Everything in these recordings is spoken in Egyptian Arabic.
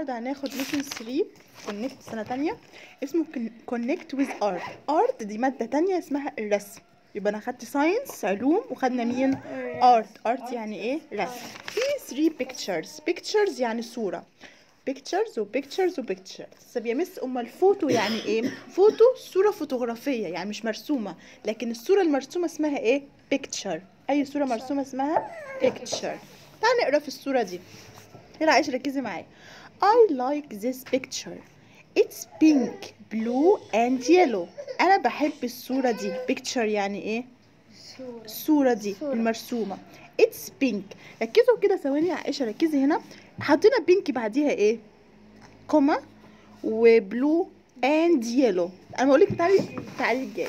النهارده هناخد ليسن 3 كونكت سنه تانية اسمه كونكت ويز ارت ارت دي ماده تانية اسمها الرسم يبقى انا خدت ساينس علوم وخدنا مين ارت ارت يعني ايه رسم في 3 بيكتشرز بيكتشرز يعني صوره بيكتشرز وبيكتشرز وبيكتشرز طب يا مس امال الفوتو يعني ايه فوتو صوره فوتوغرافيه يعني مش مرسومه لكن الصوره المرسومه اسمها ايه بيكتشر اي صوره مرسومه اسمها بيكتشر تعال نقرا في الصوره دي يلا عايش ركزي معايا I like this picture It's pink blue and yellow أنا بحب الصورة دي picture يعني إيه؟ الصورة دي المرسومة It's pink ركزوا كده ثواني يا عائشة ركزي هنا حطينا بينك بعديها إيه؟ كوما وبلو and yellow أنا بقولك تعالي تعالي الجاي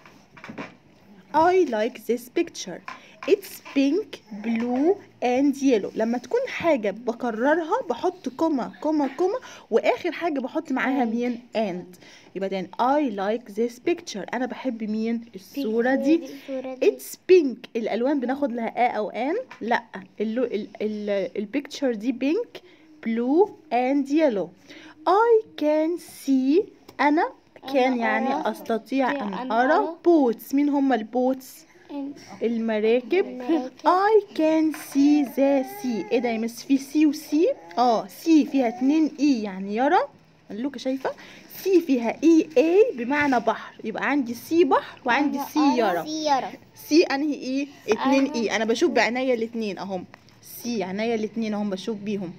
I like this picture It's pink, blue and yellow لما تكون حاجة بكررها بحط كوما كوما كوما وآخر حاجة بحط معاها مين and يبقى تاني I like this picture أنا بحب مين الصورة دي It's pink الألوان بناخد لها A أو N لأ اللو ال ال البيكتشر دي pink, blue and yellow I can see أنا كان يعني أستطيع أن أرى بوتس مين هما البوتس؟ المراكب I can see the sea ايه ده يا مس في سي وسي اه سي فيها اتنين اي يعني يرى اللوكة شايفة سي فيها اي اي بمعنى بحر يبقى عندي سي بحر وعندي سي يرى سي انهي اي اتنين اي انا بشوف بعناية الاتنين اهم سي عناية الاتنين اهم بشوف بيهم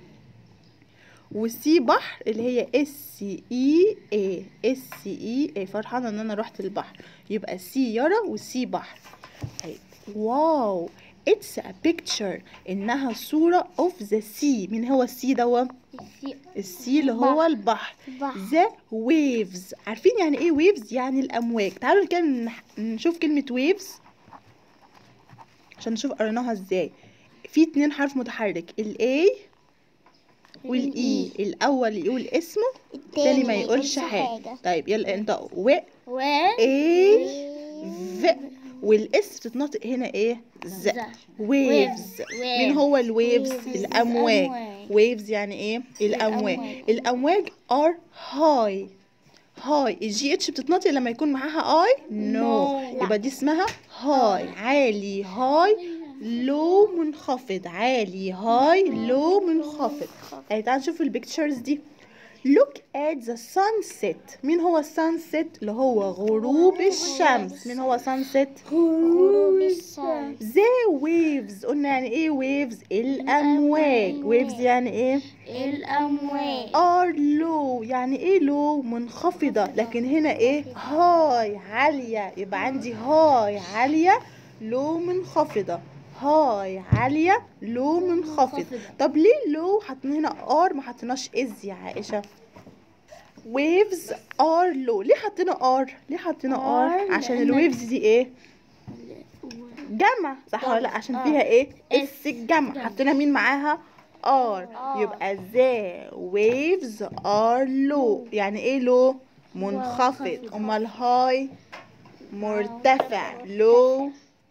وسي بحر اللي هي اس اي اي اس اي اي فرحانه ان انا رحت البحر يبقى سي يرى وسي بحر طيب واو اتس ا بيكتشر انها صوره اوف ذا سي مين هو السي دوا السي اللي هو البحر ذا ويفز عارفين يعني ايه ويفز يعني الامواج تعالوا كده نشوف كلمه ويفز عشان نشوف قريناها ازاي في اتنين حرف متحرك الاي والاي الاول يقول اسمه التاني ما يقولش حاجه طيب يلا انت و و اي ف والاس بتتنطق هنا ايه ز ويفز مين هو الويفز الامواج ويفز يعني ايه الامواج الامواج ار هاي هاي الجي اتش بتتنطق لما يكون معاها اي نو No. يبقى دي اسمها هاي عالي هاي لو منخفض عالي هاي لو منخفض يعني تعال نشوف البيكتشرز دي look at the sunset مين هو السانست اللي هو غروب الشمس مين هو sunset غروب الشمس the waves قلنا يعني ايه waves الامواج waves يعني ايه الأمواج are low يعني ايه low منخفضة لكن هنا ايه هاي عالية يبقى عندي هاي عالية لو منخفضة هاي عالية لو منخفض طب ليه لو حطينا هنا ار ما حطيناش از يا عائشة waves are low ليه حطينا ار ليه حطينا ار R عشان لأن- الويفز دي ايه جمع صح ولا لا عشان آه. فيها ايه اس. اس الجمع حطينا مين معاها ار آر. يبقى the waves are low يعني ايه low منخفض منخفض. امال هاي مرتفع low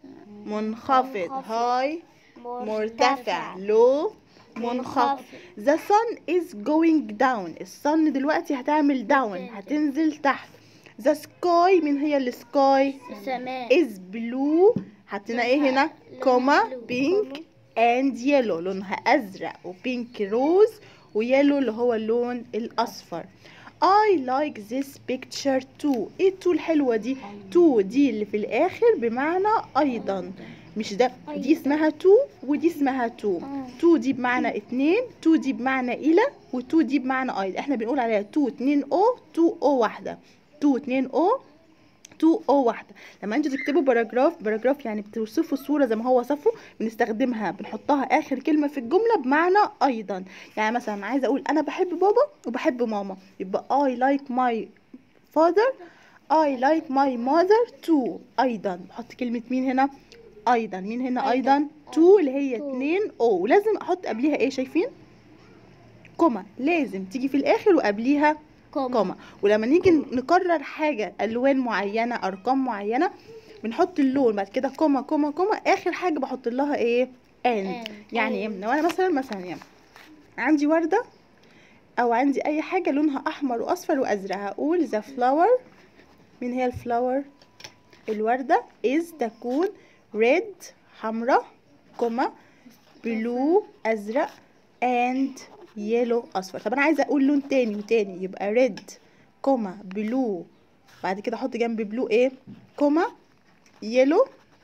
منخفض هاي مرتفع لو منخفض the sun is going down الصن دلوقتي هتعمل down هتنزل تحت the sky من هي السكاي السماء is blue حطينا ايه هنا لونها كوما blue. pink and yellow لونها ازرق وبينك روز ويلو اللي هو اللون الاصفر I like this picture too ايه التو الحلوة دي تو دي اللي في الاخر بمعنى ايضا مش ده دي اسمها تو ودي اسمها تو آه. تو دي بمعنى اتنين تو دي بمعنى الى وتو دي بمعنى ايضا احنا بنقول عليها تو اتنين او تو او واحدة تو اتنين او تو او واحده لما انتوا تكتبوا باراجراف باراجراف يعني بتوصفوا الصوره زي ما هو وصفه بنستخدمها بنحطها اخر كلمه في الجمله بمعنى ايضا يعني مثلا عايزه اقول انا بحب بابا وبحب ماما يبقى I like my father I like my mother too ايضا بحط كلمه مين هنا ايضا مين هنا أيضاً. ايضا تو اللي هي To. اتنين او لازم احط قبليها ايه شايفين كوما لازم تيجي في الاخر وقبليها كوما ولما نيجي نكرر حاجة ألوان معينة أرقام معينة بنحط اللون بعد كده كوما كوما كوما آخر حاجة بحط لها إيه and And. يعني إيه لو أنا مثلا مثلا يعني عندي وردة او عندي اي حاجه لونها احمر واصفر وازرق هقول the flower مين هي الفلاور الورده is تكون red حمراء كوما blue ازرق and yellow اصفر طب انا عايزه اقول لون تاني وتاني يبقى red كوما blue بعد كده احط جنب بلو ايه كوما يلو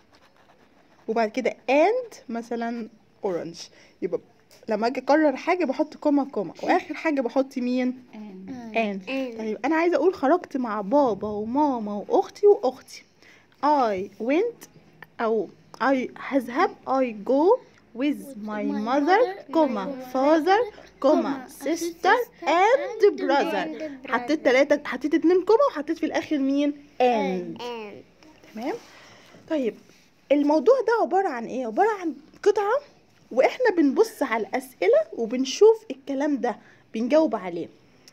وبعد كده and مثلا اورنج يبقى لما اجي اكرر حاجه بحط كوما كوما واخر حاجه بحط مين and طيب انا عايزه اقول خرجت مع بابا وماما واختي واختي I went او I هذهب I go with my mother كوما father كوما sister and brother حطيت تلاتة حطيت اتنين كوما وحطيت في الاخر مين and تمام طيب الموضوع ده عبارة عن ايه عبارة عن قطعة واحنا بنبص على الاسئلة وبنشوف الكلام ده بنجاوب عليه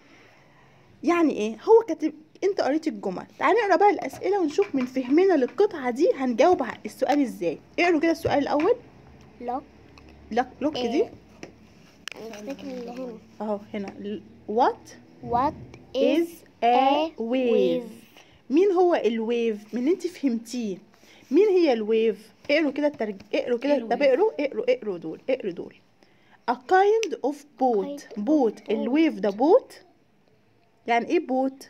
يعني ايه هو كاتب انت قريت الجمل تعالي نقرا بقى الاسئله ونشوف من فهمنا للقطعه دي هنجاوب على السؤال ازاي اقروا كده السؤال الاول لوك لك لوك دي إيه؟ انا افتكر اللي هنا اهو هنا what What is is a a wave مين هو الويف من اللي انت فهمتيه مين هي الويف اقروا كده الترج... اقروا كده إيه طب الويف؟ اقروا اقروا اقروا دول اقروا دول a kind of boat Kind of boat الويف ده بوت يعني ايه بوت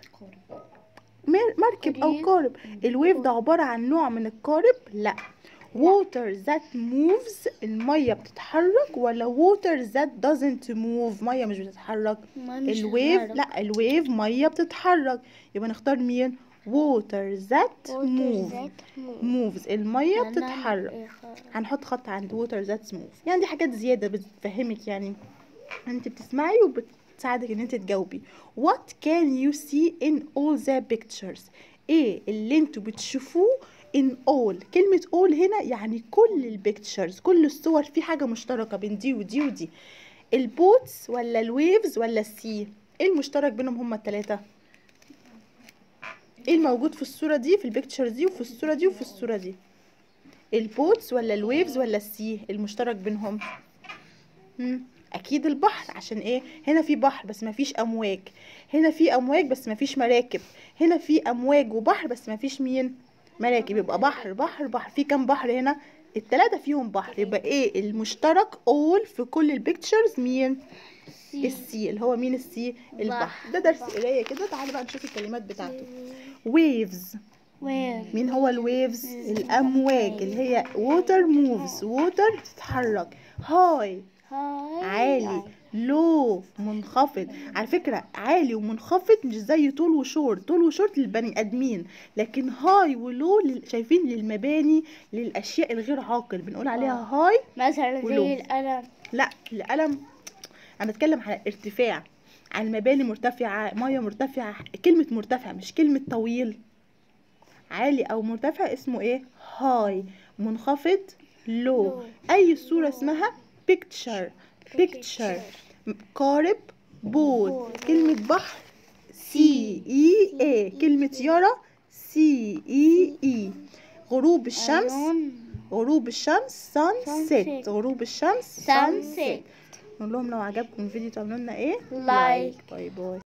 مر- مركب او قارب. قارب الويف ده عبارة عن نوع من القارب لا water that moves المية بتتحرك ولا water that doesn't move مية مش بتتحرك الويف لا الويف مية بتتحرك يبقى نختار مين water that move moves المية بتتحرك هنحط خط عند water that move يعني دي حاجات زيادة بتفهمك يعني انت بتسمعي وبتساعدك ان انت تجاوبي what can you see in all the pictures ايه اللي انتوا بتشوفوه in all كلمة all هنا يعني كل البيكتشرز كل الصور في حاجة مشتركة بين دي ودي ودي البوتس ولا الويفز ولا السي ايه المشترك بينهم هما التلاتة ايه الموجود في الصورة دي في البيكتشر دي وفي الصورة دي وفي الصورة دي البوتس ولا الويفز ولا السي المشترك بينهم مم. اكيد البحر عشان ايه هنا في بحر بس ما فيش امواج هنا في امواج بس ما فيش مراكب هنا في امواج وبحر بس ما فيش مين مراكب يبقى بحر بحر بحر في كام بحر هنا التلاتة فيهم بحر يبقى ايه المشترك اول في كل البيكتشرز مين السي اللي هو مين السي البحر ده درس قرايه كده تعالى بقى نشوف الكلمات بتاعته ويفز مين هو الويفز الامواج اللي هي ووتر موفز ووتر تتحرك هاي عالي لو منخفض على فكرة عالي ومنخفض مش زي طول وشورت طول وشورت للبني ادمين لكن هاي ولو لل... شايفين للمباني للاشياء الغير عاقل بنقول عليها هاي مثلا ولو. زي القلم لا القلم انا بتكلم على ارتفاع على المباني مرتفعة مية مرتفعة كلمة مرتفع مش كلمة طويل عالي او مرتفع اسمه ايه هاي منخفض لو اي صورة اسمها picture picture قارب بوت كلمة بحر سي اي اي كلمة يرى سي اي اي غروب الشمس غروب الشمس sunset Sunset. غروب الشمس Sunset. نقول لهم لو عجبكم الفيديو تعملوا لنا ايه Like. باي باي